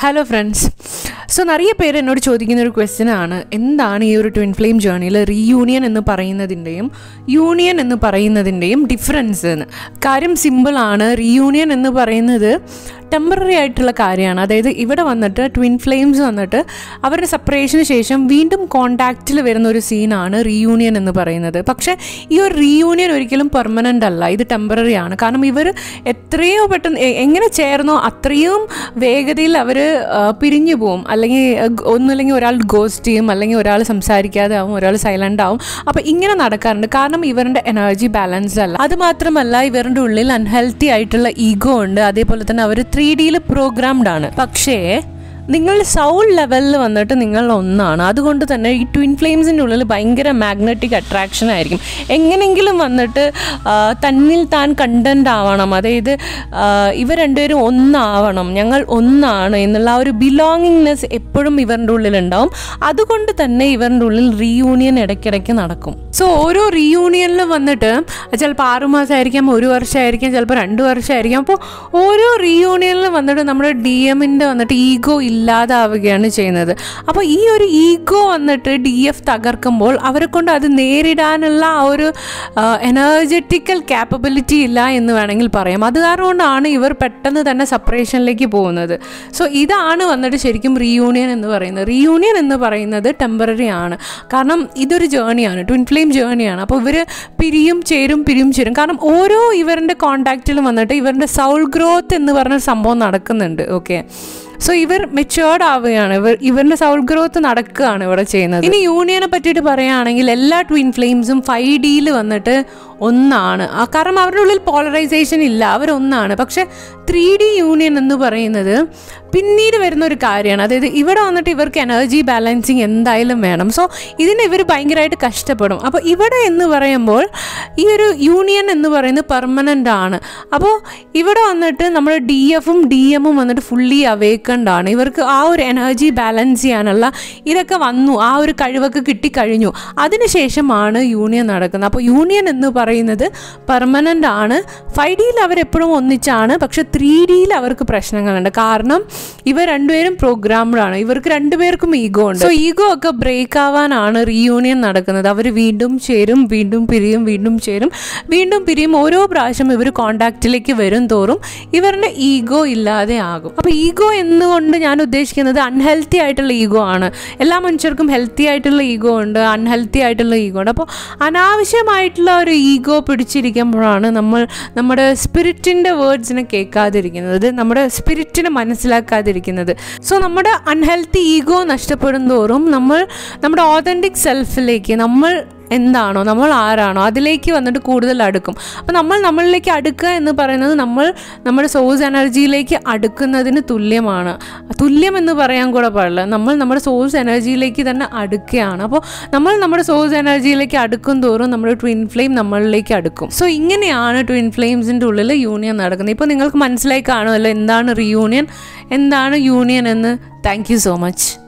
hello friends so നിറയ പേര് എന്നോട് ചോദിക്കുന്ന ഒരു ക്വസ്റ്റ്യൻ ആണ് എന്താണ് ഈ ഒരു ട്വിൻ ഫ്ലെയിം ജേർണിയിൽ റീയൂണിയൻ എന്ന് പറയുന്നതിൻ്റെയും യൂണിയൻ എന്ന് പറയുന്നതിൻ്റെയും ഡിഫറൻസ് എന്ന് കാര്യം സിമ്പിളാണ് റീയൂണിയൻ എന്ന് പറയുന്നത് ടെമ്പററി ആയിട്ടുള്ള കാര്യമാണ് അതായത് ഇവിടെ വന്നിട്ട് ട്വിൻ ഫ്ലെയിംസ് വന്നിട്ട് അവരുടെ സെപ്പറേഷന് ശേഷം വീണ്ടും കോണ്ടാക്റ്റിൽ വരുന്ന ഒരു സീനാണ് റീയൂണിയൻ എന്ന് പറയുന്നത് പക്ഷേ ഈ ഒരു റീയൂണിയൻ ഒരിക്കലും പെർമനൻ്റ് അല്ല ഇത് ടെമ്പററി ആണ് കാരണം ഇവർ എത്രയോ പെട്ടെന്ന് എ- എങ്ങനെ ചേർന്നോ അത്രയും വേഗതയിൽ അവർ പിരിഞ്ഞു പോവും അല്ലെങ്കിൽ അഹ്, ഒന്നുമില്ലെങ്കിൽ ഒരാൾ ഗോസ്റ്റ് ചെയ്യും അല്ലെങ്കിൽ ഒരാൾ സംസാരിക്കാതെ ആവും ഒരാൾ സൈലൻ്റ് ആവും അപ്പോൾ ഇങ്ങനെ നടക്കാറുണ്ട് കാരണം ഇവരുടെ എനർജി ബാലൻസ്ഡ് അല്ല അത് മാത്രമല്ല ഇവരുടെ ഉള്ളിൽ അൺഹെൽത്തി ആയിട്ടുള്ള ഈഗോ ഉണ്ട് അതേപോലെ തന്നെ അവർ ത്രീ ഡിയിൽ പ്രോഗ്രാംഡ് ആണ് പക്ഷേ നിങ്ങൾ സൗൾ ലെവലിൽ വന്നിട്ട് നിങ്ങൾ ഒന്നാണ് അതുകൊണ്ട് തന്നെ ഈ ട്വിൻ ഫ്ലെയിംസിൻ്റെ ഉള്ളിൽ ഭയങ്കര മാഗ്നറ്റിക് അട്രാക്ഷൻ ആയിരിക്കും എങ്ങനെങ്കിലും വന്നിട്ട് ആ, തന്നിൽ താൻ കണ്ടന്റ് ആവണം അതായത് ആ, ഇവർ രണ്ടുപേരും ഒന്നാവണം ഞങ്ങൾ ഒന്നാണ് എന്നുള്ള ആ ഒരു ബിലോങ്ങിങ്നെസ് എപ്പോഴും ഇവരുടെ ഉള്ളിലുണ്ടാവും അതുകൊണ്ട് തന്നെ ഇവരുടെ ഉള്ളിൽ റീയൂണിയൻ ഇടയ്ക്കിടയ്ക്ക് നടക്കും സോ ഓരോ റീയൂണിയനിലും വന്നിട്ട് ചിലപ്പോൾ ആറു മാസമായിരിക്കാം ഒരു വർഷമായിരിക്കാം ചിലപ്പോൾ രണ്ട് വർഷമായിരിക്കാം അപ്പോൾ ഓരോ റീയൂണിയനിലും വന്നിട്ട് നമ്മുടെ ഡി എമ്മിൻ്റെ വന്നിട്ട് ഈഗോ ഇല്ലാതാവുകയാണ് ചെയ്യുന്നത് അപ്പോൾ ഈ ഒരു ഈഗോ വന്നിട്ട് ഡി എഫ് തകർക്കുമ്പോൾ അവരെ കൊണ്ട് അത് നേരിടാനുള്ള ആ ഒരു എനർജറ്റിക്കൽ ക്യാപ്പബിലിറ്റി ഇല്ല എന്ന് വേണമെങ്കിൽ പറയാം അത് കാരണം കൊണ്ടാണ് ഇവർ പെട്ടെന്ന് തന്നെ സെപ്പറേഷനിലേക്ക് പോകുന്നത് സോ ഇതാണ് വന്നിട്ട് ശരിക്കും റീയൂണിയൻ എന്ന് പറയുന്നത് റീയൂണിയൻ എന്ന് പറയുന്നത് ടെമ്പററി ആണ് കാരണം ഇതൊരു ജേണിയാണ് ട്വിൻ ഫ്ലെയിം ജേണിയാണ് അപ്പോൾ ഇവർ പിരിയും ചേരും പിരിയും ചേരും കാരണം ഓരോ ഇവരുടെ കോണ്ടാക്റ്റിലും വന്നിട്ട് ഇവരുടെ സൗൾ ഗ്രോത്ത് എന്ന് പറഞ്ഞ സംഭവം നടക്കുന്നുണ്ട് ഓക്കെ സോ ഇവർ മെച്ചുവേർഡ് ആവുകയാണ് ഇവർ ഇവരുടെ സൗൾ ഗ്രോത്ത് നടക്കുകയാണ് ഇവിടെ ചെയ്യുന്നത് ഇനി യൂണിയനെ പറ്റിയിട്ട് പറയുകയാണെങ്കിൽ എല്ലാ ട്വിൻ ഫ്ലെയിംസും ഫൈവ് ഡിയിൽ വന്നിട്ട് ഒന്നാണ് ആ, കാരണം അവരുടെ ഉള്ളിൽ പോളറൈസേഷൻ ഇല്ല അവരൊന്നാണ് പക്ഷെ ത്രീ ഡി യൂണിയൻ എന്ന് പറയുന്നത് പിന്നീട് വരുന്ന ഒരു കാര്യമാണ് അതായത് ഇവിടെ വന്നിട്ട് ഇവർക്ക് എനർജി ബാലൻസിങ് എന്തായാലും വേണം സോ ഇതിന് ഇവർ ഭയങ്കരമായിട്ട് കഷ്ടപ്പെടും അപ്പോൾ ഇവിടെ എന്ന് പറയുമ്പോൾ ഈ ഒരു യൂണിയൻ എന്ന് പറയുന്നത് പെർമനൻ്റ് ആണ് അപ്പോൾ ഇവിടെ വന്നിട്ട് നമ്മൾ ഡി എഫും ഡി എമ്മും വന്നിട്ട് ഫുള്ളി അവേക്കണ്ട് ആണ് ഇവർക്ക് ആ ഒരു എനർജി ബാലൻസ് ചെയ്യാനുള്ള ഇതൊക്കെ വന്നു ആ ഒരു കഴിവൊക്കെ കിട്ടിക്കഴിഞ്ഞു അതിനുശേഷമാണ് യൂണിയൻ നടക്കുന്നത് അപ്പോൾ യൂണിയൻ എന്ന് പറയുന്നത് പെർമനൻ്റ് ആണ് ഫൈവ് ഡിയിൽ അവരെപ്പോഴും ഒന്നിച്ചാണ് പക്ഷെ ത്രീ ഡിയിൽ അവർക്ക് പ്രശ്നങ്ങളുണ്ട് കാരണം ഇവർ രണ്ടുപേരും പ്രോഗ്രാംഡ് ആണ് ഇവർക്ക് രണ്ടുപേർക്കും ഈഗോ ഉണ്ട് സോ ഈഗോ ഒക്കെ ബ്രേക്ക് ആവാനാണ് റീയൂണിയൻ നടക്കുന്നത് അവർ വീണ്ടും ചേരും വീണ്ടും പിരിയും വീണ്ടും ചേരും വീണ്ടും പിരിയും ഓരോ പ്രാവശ്യം ഇവർ കോണ്ടാക്റ്റിലേക്ക് വരും തോറും ഇവരുടെ ഈഗോ ഇല്ലാതെ ആകും അപ്പോൾ ഈഗോ എന്നുകൊണ്ട് ഞാൻ ഉദ്ദേശിക്കുന്നത് അൺഹെൽത്തി ആയിട്ടുള്ള ഈഗോ ആണ് എല്ലാ മനുഷ്യർക്കും ഹെൽത്തി ആയിട്ടുള്ള ഈഗോ ഉണ്ട് അൺഹെൽത്തി ആയിട്ടുള്ള ഈഗോ ഉണ്ട് അപ്പോൾ അനാവശ്യമായിട്ടുള്ള ഒരു ഈഗോ പിടിച്ചിരിക്കുമ്പോഴാണ് നമ്മൾ നമ്മുടെ സ്പിരിറ്റിൻ്റെ വേർഡ്സിനെ കേൾക്കാതിരിക്കുന്നത് നമ്മുടെ സ്പിരിറ്റിനെ മനസ്സിലാക്കാതിരിക്കുന്നത് സോ നമ്മുടെ അൺഹെൽത്തി ഈഗോ നഷ്ടപ്പെടും തോറും നമ്മൾ നമ്മുടെ ഓതൻറ്റിക് സെൽഫിലേക്ക് നമ്മൾ എന്താണോ നമ്മൾ ആരാണോ അതിലേക്ക് വന്നിട്ട് കൂടുതൽ അടുക്കും അപ്പോൾ നമ്മൾ നമ്മളിലേക്ക് അടുക്കുക എന്ന് പറയുന്നത് നമ്മൾ നമ്മുടെ സോഴ്സ് എനർജിയിലേക്ക് അടുക്കുന്നതിന് തുല്യമാണ് തുല്യം എന്ന് പറയാൻ കൂടെ പാടില്ല നമ്മൾ നമ്മുടെ സോഴ്സ് എനർജിയിലേക്ക് തന്നെ അടുക്കുകയാണ് അപ്പോൾ നമ്മൾ നമ്മുടെ സോഴ്സ് എനർജിയിലേക്ക് അടുക്കും തോറും നമ്മുടെ ട്വിൻ ഫ്ലെയിം നമ്മളിലേക്ക് അടുക്കും സോ ഇങ്ങനെയാണ് ട്വിൻ ഫ്ലെയിംസിൻ്റെ ഉള്ളിൽ യൂണിയൻ നടക്കുന്നത് ഇപ്പോൾ നിങ്ങൾക്ക് മനസ്സിലായി കാണുമല്ലോ എന്താണ് റീയൂണിയൻ എന്താണ് യൂണിയൻ എന്ന് താങ്ക് യു സോ മച്ച്